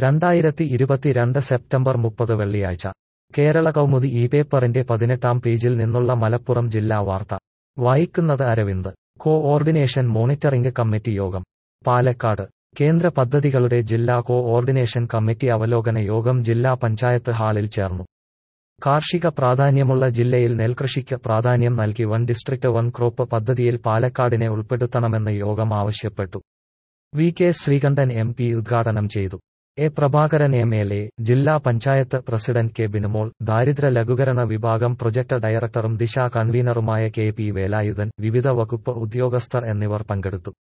രണ്ടായിരത്തി ഇരുപത്തിരണ്ട് സെപ്റ്റംബർ മുപ്പത് വെള്ളിയാഴ്ച കേരള കൗമുദി ഈ പേപ്പറിന്റെ പതിനെട്ടാം പേജിൽ നിന്നുള്ള മലപ്പുറം ജില്ലാ വാർത്ത വായിക്കുന്നത് Aravind coordination monitoring committee യോഗം പാലക്കാട് കേന്ദ്ര പദ്ധതികളുടെ ജില്ലാ കോ ഓർഡിനേഷൻ കമ്മിറ്റി അവലോകന യോഗം ജില്ലാ പഞ്ചായത്ത് ഹാളിൽ ചേർന്നു കാർഷിക പ്രാധാന്യമുള്ള ജില്ലയിൽ നെൽകൃഷിക്ക് പ്രാധാന്യം നൽകി വൺ ഡിസ്ട്രിക്ട് വൺ ക്രോപ്പ് പദ്ധതിയിൽ പാലക്കാടിനെ ഉൾപ്പെടുത്തണമെന്ന് യോഗം ആവശ്യപ്പെട്ടു V K Sreekandan M P ഉദ്ഘാടനം ചെയ്തു A Prabhakaran M L A ജില്ലാ പഞ്ചായത്ത് പ്രസിഡന്റ് കെ ബിനുമോൾ ദാരിദ്ര്യ ലഘൂകരണ വിഭാഗം പ്രൊജക്ട് ഡയറക്ടറും ദിശ കൺവീനറുമായ കെ പി വേലായുധൻ വിവിധ വകുപ്പ് ഉദ്യോഗസ്ഥർ എന്നിവർ പങ്കെടുത്തു